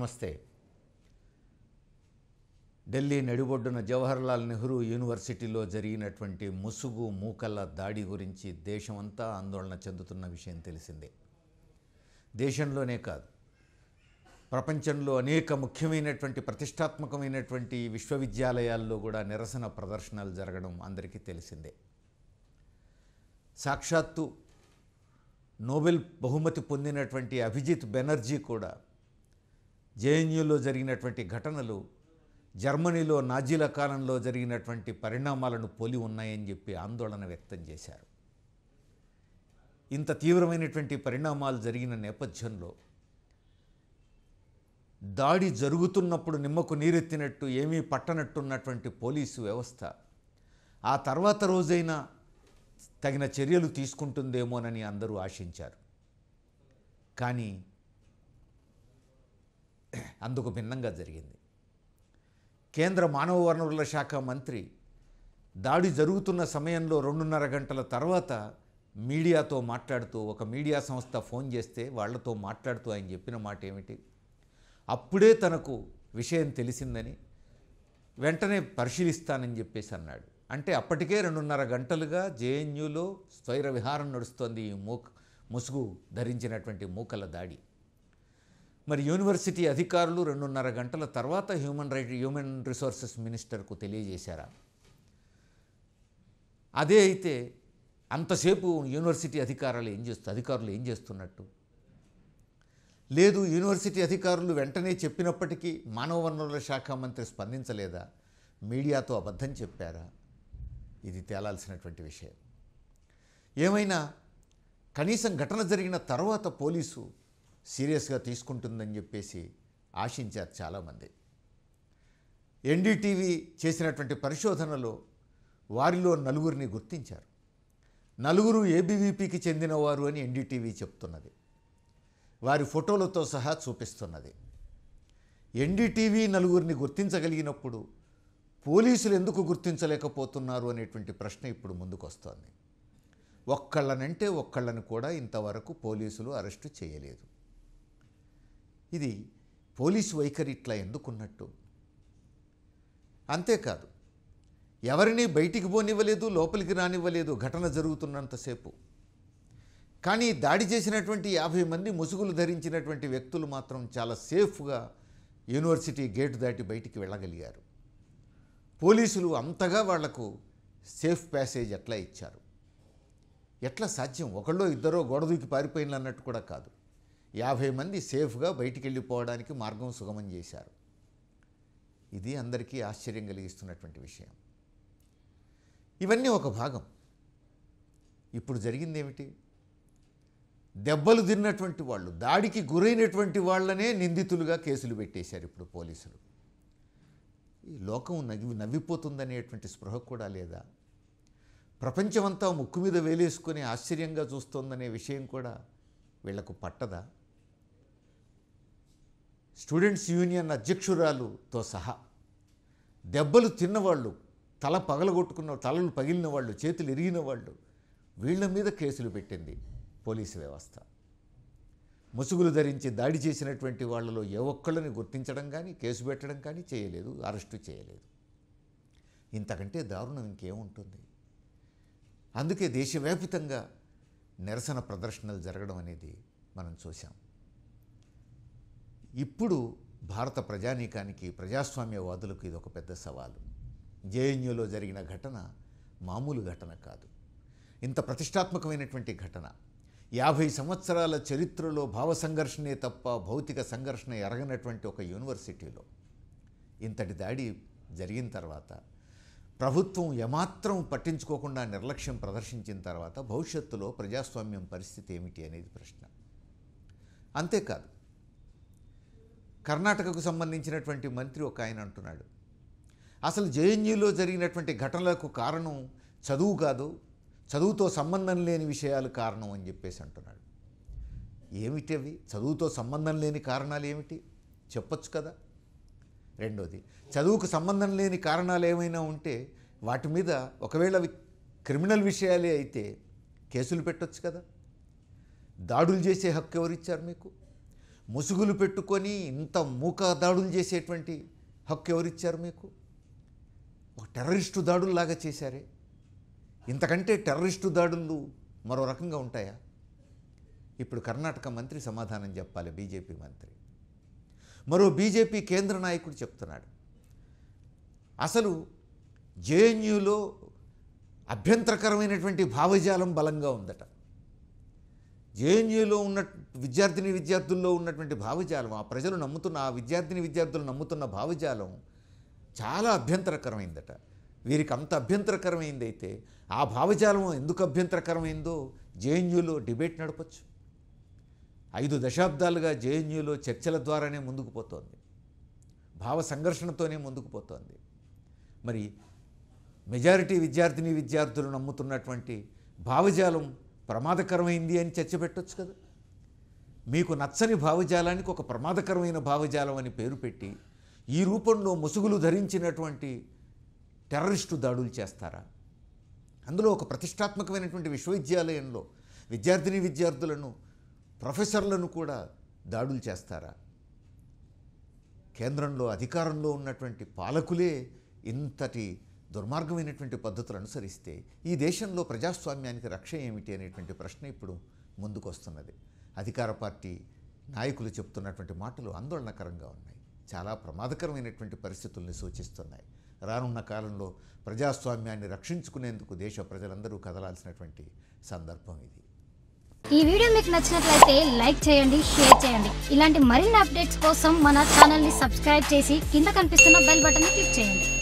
నమస్తే ఢిల్లీ నడిబొడ్డున జవహర్లాల్ నెహ్రూ యూనివర్సిటీలో జరిగినటువంటి ముసుగు మూకల దాడి గురించి దేశమంతా ఆందోళన చెందుతున్న విషయం తెలిసిందే దేశంలోనే కాదు ప్రపంచంలో అనేక ముఖ్యమైనటువంటి ప్రతిష్టాత్మకమైనటువంటి విశ్వవిద్యాలయాల్లో కూడా నిరసన ప్రదర్శనలు జరగడం అందరికీ తెలిసిందే సాక్షాత్తు నోబెల్ బహుమతి పొందినటువంటి అభిజిత్ బెనర్జీ కూడా జేఎన్యూలో జరిగినటువంటి ఘటనలు జర్మనీలో నాజీల కాలంలో జరిగినటువంటి పరిణామాలను పోలి ఉన్నాయని చెప్పి ఆందోళన వ్యక్తం చేశారు ఇంత తీవ్రమైనటువంటి పరిణామాలు జరిగిన నేపథ్యంలో దాడి జరుగుతున్నప్పుడు నిమ్మకు నీరెత్తినట్టు ఏమీ పట్టనట్టున్నటువంటి పోలీసు వ్యవస్థ ఆ తర్వాత రోజైనా తగిన చర్యలు తీసుకుంటుందేమోనని అందరూ ఆశించారు కానీ అందుకు భిన్నంగా జరిగింది కేంద్ర మానవ వనరుల శాఖ మంత్రి దాడి జరుగుతున్న సమయంలో రెండున్నర గంటల తర్వాత మీడియాతో మాట్లాడుతూ ఒక మీడియా సంస్థ ఫోన్ చేస్తే వాళ్లతో మాట్లాడుతూ ఆయన చెప్పిన మాట ఏమిటి అప్పుడే తనకు విషయం తెలిసిందని వెంటనే పరిశీలిస్తానని చెప్పేసి అన్నాడు అంటే అప్పటికే రెండున్నర గంటలుగా జేఎన్యూలో స్వైర విహారం నడుస్తోంది ఈ మూక్ ముసుగు ధరించినటువంటి మూకల దాడి మరి యూనివర్సిటీ అధికారులు రెండున్నర గంటల తర్వాత హ్యూమన్ రైట్ హ్యూమన్ రిసోర్సెస్ మినిస్టర్కు తెలియజేశారా అదే అయితే అంతసేపు యూనివర్సిటీ అధికారులు ఏం చేస్తూ అధికారులు ఏం చేస్తున్నట్టు లేదు యూనివర్సిటీ అధికారులు వెంటనే చెప్పినప్పటికీ మానవ వనరుల శాఖ మంత్రి స్పందించలేదా మీడియాతో అబద్ధం చెప్పారా ఇది తేలాల్సినటువంటి విషయం ఏమైనా కనీసం ఘటన జరిగిన తర్వాత పోలీసు సీరియస్గా తీసుకుంటుందని చెప్పేసి ఆశించారు చాలామంది ఎన్డీటీవీ చేసినటువంటి పరిశోధనలో వారిలో నలుగురిని గుర్తించారు నలుగురు ఏబీవీపీకి చెందినవారు అని ఎన్డీటీవీ చెప్తున్నది వారి ఫోటోలతో సహా చూపిస్తున్నది ఎన్డీటీవీ నలుగురిని గుర్తించగలిగినప్పుడు పోలీసులు ఎందుకు గుర్తించలేకపోతున్నారు అనేటువంటి ప్రశ్న ఇప్పుడు ముందుకు వస్తోంది ఒక్కళ్ళనంటే ఒక్కళ్ళని కూడా ఇంతవరకు పోలీసులు అరెస్టు చేయలేదు ఇది పోలీసు వైఖరి ఇట్లా ఎందుకున్నట్టు అంతేకాదు ఎవరిని బయటికి పోనివ్వలేదు లోపలికి రానివ్వలేదు ఘటన జరుగుతున్నంతసేపు కానీ దాడి చేసినటువంటి యాభై మంది ముసుగులు ధరించినటువంటి వ్యక్తులు మాత్రం చాలా సేఫ్గా యూనివర్సిటీ గేటు దాటి బయటికి వెళ్ళగలిగారు పోలీసులు అంతగా వాళ్లకు సేఫ్ ప్యాసేజ్ ఎట్లా ఇచ్చారు ఎట్లా సాధ్యం ఒకళ్ళో ఇద్దరో గోడ దూకి పారిపోయిన అన్నట్టు కూడా కాదు యాభై మంది సేఫ్గా బయటికి వెళ్ళిపోవడానికి మార్గం సుగమం చేశారు ఇది అందరికీ ఆశ్చర్యం కలిగిస్తున్నటువంటి విషయం ఇవన్నీ ఒక భాగం ఇప్పుడు జరిగింది ఏమిటి దెబ్బలు తిన్నటువంటి వాళ్ళు దాడికి గురైనటువంటి వాళ్ళనే నిందితులుగా కేసులు పెట్టేశారు ఇప్పుడు పోలీసులు ఈ లోకం నవ్వి నవ్విపోతుందనేటువంటి స్పృహ కూడా లేదా ప్రపంచమంతా ముక్కు మీద వేలేసుకొని ఆశ్చర్యంగా చూస్తోందనే విషయం కూడా వీళ్లకు పట్టదా స్టూడెంట్స్ యూనియన్ అధ్యక్షురాలుతో సహా దెబ్బలు తిన్నవాళ్ళు తల పగలగొట్టుకున్న తలలు పగిలిన వాళ్ళు చేతులు ఎరిగిన వాళ్ళు వీళ్ళ మీద కేసులు పెట్టింది పోలీసు వ్యవస్థ ముసుగులు ధరించి దాడి చేసినటువంటి వాళ్ళలో ఏ ఒక్కళ్ళని గుర్తించడం కానీ కేసు పెట్టడం కానీ చేయలేదు అరెస్టు చేయలేదు ఇంతకంటే దారుణం ఇంకేముంటుంది అందుకే దేశవ్యాపితంగా నిరసన ప్రదర్శనలు జరగడం అనేది మనం చూసాం ఇప్పుడు భారత ప్రజానీకానికి ప్రజాస్వామ్యవాదులకు ఇది ఒక పెద్ద సవాలు జేఎన్యూలో జరిగిన ఘటన మామూలు ఘటన కాదు ఇంత ప్రతిష్టాత్మకమైనటువంటి ఘటన యాభై సంవత్సరాల చరిత్రలో భావ సంఘర్షణే తప్ప భౌతిక సంఘర్షణ ఎరగనటువంటి ఒక యూనివర్సిటీలో ఇంతటి దాడి జరిగిన తర్వాత ప్రభుత్వం ఏమాత్రం పట్టించుకోకుండా నిర్లక్ష్యం ప్రదర్శించిన తర్వాత భవిష్యత్తులో ప్రజాస్వామ్యం పరిస్థితి ఏమిటి అనేది ప్రశ్న అంతేకాదు కర్ణాటకకు సంబంధించినటువంటి మంత్రి ఒక ఆయన అంటున్నాడు అసలు జేఎన్యూలో జరిగినటువంటి ఘటనలకు కారణం చదువు కాదు చదువుతో సంబంధం లేని విషయాలు కారణం అని చెప్పేసి అంటున్నాడు ఏమిటి అవి చదువుతో సంబంధం లేని కారణాలు ఏమిటి చెప్పొచ్చు కదా రెండోది చదువుకు సంబంధం లేని కారణాలు ఏమైనా ఉంటే వాటి మీద ఒకవేళ అవి క్రిమినల్ విషయాలే అయితే కేసులు పెట్టొచ్చు కదా దాడులు చేసే హక్కు ఎవరిచ్చారు మీకు ముసుగులు పెట్టుకొని ఇంత మూక దాడులు చేసేటువంటి హక్కు ఎవరిచ్చారు మీకు ఒక టెర్రరిస్టు దాడుల్లాగా చేశారే ఇంతకంటే టెర్రరిస్టు దాడులు మరో రకంగా ఉంటాయా ఇప్పుడు కర్ణాటక మంత్రి సమాధానం చెప్పాలి బీజేపీ మంత్రి మరో బీజేపీ కేంద్ర నాయకుడు చెప్తున్నాడు అసలు జేఎన్యూలో అభ్యంతరకరమైనటువంటి భావజాలం బలంగా ఉందట జేఎన్యూలో ఉన్న విద్యార్థిని విద్యార్థుల్లో ఉన్నటువంటి భావజాలం ఆ ప్రజలు నమ్ముతున్న ఆ విద్యార్థిని విద్యార్థులు నమ్ముతున్న భావజాలం చాలా అభ్యంతరకరమైందట వీరికి అంత అభ్యంతరకరమైందైతే ఆ భావజాలం ఎందుకు అభ్యంతరకరమైందో జేఎన్యూలో డిబేట్ నడపచ్చు ఐదు దశాబ్దాలుగా జేఎన్యూలో చర్చల ద్వారానే ముందుకు పోతోంది భావ సంఘర్షణతోనే ముందుకు పోతోంది మరి మెజారిటీ విద్యార్థిని విద్యార్థులు నమ్ముతున్నటువంటి భావజాలం ప్రమాదకరమైంది అని చర్చ పెట్టొచ్చు కదా మీకు నచ్చని భావజాలానికి ఒక ప్రమాదకరమైన భావజాలం అని పేరు పెట్టి ఈ రూపంలో ముసుగులు ధరించినటువంటి టెర్రరిస్టు దాడులు చేస్తారా అందులో ఒక ప్రతిష్టాత్మకమైనటువంటి విశ్వవిద్యాలయంలో విద్యార్థిని విద్యార్థులను ప్రొఫెసర్లను కూడా దాడులు చేస్తారా కేంద్రంలో అధికారంలో ఉన్నటువంటి పాలకులే ఇంతటి దుర్మార్గమైనటువంటి పద్ధతులు అనుసరిస్తే ఈ దేశంలో ప్రజాస్వామ్యానికి రక్ష ఏమిటి అనేటువంటి ప్రశ్న ఇప్పుడు ముందుకొస్తున్నది అధికార పార్టీ నాయకులు చెప్తున్నటువంటి మాటలు ఆందోళనకరంగా ఉన్నాయి చాలా ప్రమాదకరమైనటువంటి పరిస్థితుల్ని సూచిస్తున్నాయి రానున్న కాలంలో ప్రజాస్వామ్యాన్ని రక్షించుకునేందుకు దేశ ప్రజలందరూ కదలాల్సినటువంటి సందర్భం ఇది ఈ వీడియో మీకు నచ్చినట్లయితే లైక్ చేయండి షేర్ చేయండి ఇలాంటి మరిన్ని అప్డేట్స్ కోసం మన ఛానల్ ని సబ్స్క్రైబ్ చేసి కింద కనిపిస్తున్న బెల్ బటన్ ని క్లిక్ చేయండి